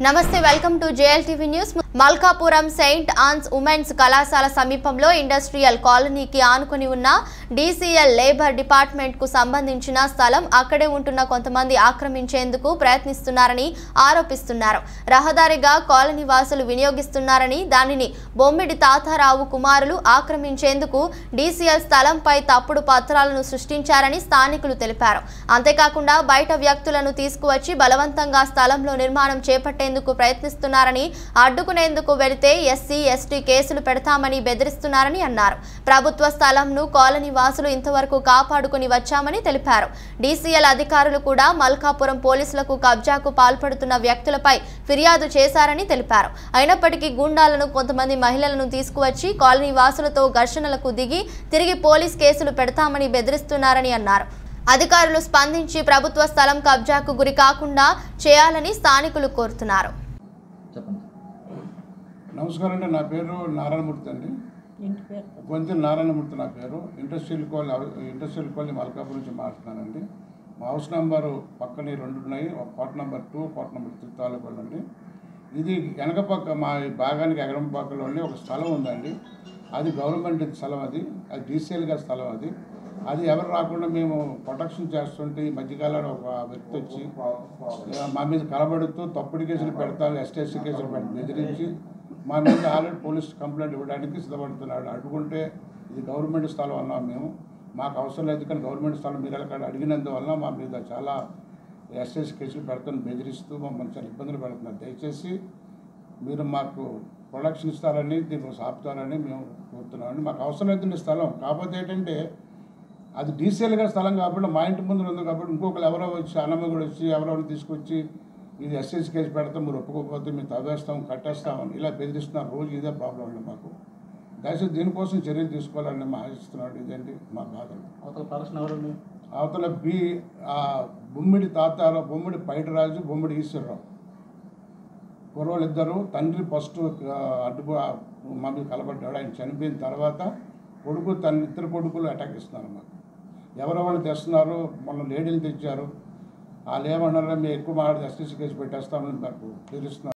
నమస్తే welcome to J L T V news Malkapuram saint Ann's women's కళాశాల సమీపంలో ఇండస్ట్రియల్ కాలనీకి ఆనుకుని ఉన్న డీసీఎల్ లేబర్ డిపార్ట్మెంట్ కు సంబంధించిన స్థలం అక్కడే ఉంటున్న కొంతమంది ఆక్రమించేందుకు ప్రయత్నిస్తున్నారని ఆరోపిస్తున్నారు రహదారిగా కాలనీ వాసులు వినియోగిస్తున్నారని దానిని బొమ్మిడి తాతారావు కుమారులు ఆక్రమించేందుకు డీసీఎల్ స్థలంపై తప్పుడు పత్రాలను సృష్టించారని స్థానికులు తెలిపారు అంతేకాకుండా బయట వ్యక్తులను తీసుకువచ్చి బలవంతంగా స్థలంలో నిర్మాణం చేపట్టేందుకు ప్రయత్నిస్తున్నారని అడ్డుకునేందుకు వెళితే ఎస్సీ ఎస్టీ కేసులు పెడతామని బెదిరిస్తున్నారని అన్నారు ప్రభుత్వ స్థలంను కాలనీ వాసులు ఇంతవరకు కాపాడుకుని వచ్చామని తెలిపారు డీసీఎల్ అధికారులు కూడా మల్కాపురం పోలీసులకు కబ్జాకు పాల్పడుతున్న వ్యక్తులపై ఫిర్యాదు చేశారని తెలిపారు అయినప్పటికీ గూండాలను కొంతమంది మహిళలను తీసుకువచ్చి కాలనీ వాసులతో ఘర్షణలకు దిగి తిరిగి పోలీస్ కేసులు పెడతామని బెదిరిస్తున్నారని అన్నారు అధికారులు స్పందించి ప్రభుత్వ స్థలం కబ్జాకు గురి కాకుండా చేయాలని స్థానికులు కోరుతున్నారు చెప్పండి నమస్కారం అండి నా పేరు నారాయణమూర్తి అండి ఇంటి పేరు గొంతు నారాయణమూర్తి నా పేరు industrial colony industrial colony Malkapuram నుంచి మాట్లాడుతున్నానండి మా హౌస్ నెంబరు పక్కనే రెండు ఉన్నాయి ఒక కోట నెంబర్ టూ కోట నెంబర్ త్రీ తాలూకాలు అండి ఇది వెనక పక్క మా ఈ భాగానికి ఎగరం పక్కలోనే ఒక స్థలం ఉందండి అది గవర్నమెంట్ స్థలం అది అది డీసీఎల్గా స్థలం అది అది ఎవరు రాకుండా మేము ప్రొటెక్షన్ చేస్తుంటే ఈ మధ్యకాలంలో ఒక వ్యక్తి వచ్చి ఆ, మా మీద కలబడుతూ తప్పుడు కేసులు పెడతాను ఎస్టీఎస్సీ కేసులు పెట్టి బెదిరించి మా మీద ఆల్రెడీ పోలీస్ కంప్లైంట్ ఇవ్వడానికి సిద్ధపడుతున్నాడు అడుగుంటే ఇది గవర్నమెంట్ స్థలం అన్నాం మేము మాకు అవసరం లేదు కానీ గవర్నమెంట్ స్థలం మీరు అక్కడ అడిగినందువల్ల మా మీద చాలా ఎస్ఎస్ కేసులు పెడుతున్న బెదిరిస్తూ మమ్మల్ని చాలా ఇబ్బందులు పెడుతున్నారు దయచేసి మీరు మాకు ప్రొడక్షన్ ఇస్తారని దీన్ని ఆపుతారని మేము కోరుతున్నామండి మాకు అవసరం లేదండి స్థలం కాకపోతే ఏంటంటే అది డీసీఎల్గా స్థలం కాబట్టి మా ఇంటి ముందు ఉంది కాబట్టి ఇంకొకరు ఎవరో వచ్చి అన్నమ్మ కూడా వచ్చి ఎవరో తీసుకొచ్చి ఇది ఎస్ఎస్ కేసు పెడతాం మీరు ఒప్పుకోకపోతే మేము తవ్వేస్తాం కట్టేస్తామని ఇలా బెదిరిస్తున్నారు రోజు ఇదే ప్రాబ్లం అండి మాకు దయచేసి దీనికోసం చర్యలు తీసుకోవాలని మా ఆశిస్తున్నాడు ఇదండి మా బాధలు అవతల పర్సన్ ఎవరండి అవతల బి ఆ బొమ్మిడి తాతారావు బొమ్మిడి పైటరాజు బొమ్మిడి ఈశ్వరరావు కుర్రోళ్ళు ఇద్దరు తండ్రి ఫస్ట్ అడ్డు మా మీద కలబడ్డాడు ఆయన చనిపోయిన తర్వాత కొడుకు తన ఇద్దరు కొడుకులు అటాక్ ఇస్తున్నారు మాకు ఎవరెవరు తెస్తున్నారు మొన్న లేడీలు తెచ్చారు వాళ్ళు ఏమన్నారో మేము ఎక్కువ మాట్లాడి ఎస్టీసీ కేసు పెట్టేస్తామని మాకు తెలుస్తున్నారు